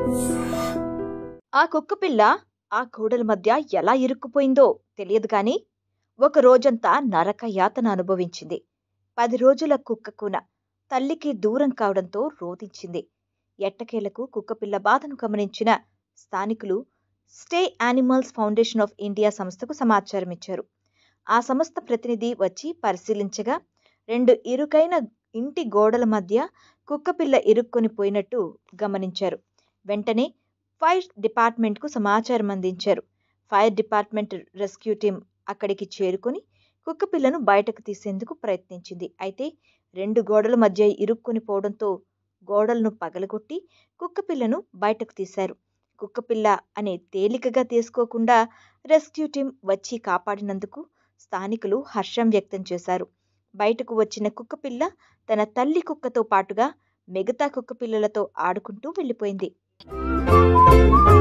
ఆ కుక్కపిల్ల ఆ గోడల మధ్య ఎలా ఇరుక్కుపోయిందో తెలియదు కానీ ఒక రోజంతా నరక యాతన అనుభవించింది పది రోజుల కుక్కకున తల్లికి దూరం కావడంతో రోధించింది ఎట్టకేలకు కుక్కపిల్ల బాధను గమనించిన స్థానికులు stray animals foundation of India సంస్థకు సమాచారం ఇచ్చారు ఆ సంస్థ ప్రతినిధి వచ్చి పరిశీలించగా రెండు ఇరుకైన ఇంటి గోడల మధ్య కుక్కపిల్ల ఇరుక్కొని పోయినట్టు గమనించారు వెంటనే ఫైర్ డిపార్ట్మెంట్కు సమాచారం అందించారు ఫైర్ డిపార్ట్మెంట్ రెస్క్యూ టీం అక్కడికి చేరుకొని కుక్కపిల్లను బయటకు తీసేందుకు ప్రయత్నించింది అయితే రెండు గోడల మధ్య ఇరుక్కొని పోవడంతో గోడలను పగలగొట్టి కుక్కపిల్లను బయటకు తీశారు కుక్కపిల్ల అనే తేలికగా తీసుకోకుండా రెస్క్యూ టీం వచ్చి కాపాడినందుకు స్థానికులు హర్షం వ్యక్తం చేశారు బయటకు వచ్చిన కుక్కపిల్ల తన తల్లి కుక్కతో పాటుగా మిగతా కుక్కపిల్లలతో ఆడుకుంటూ వెళ్ళిపోయింది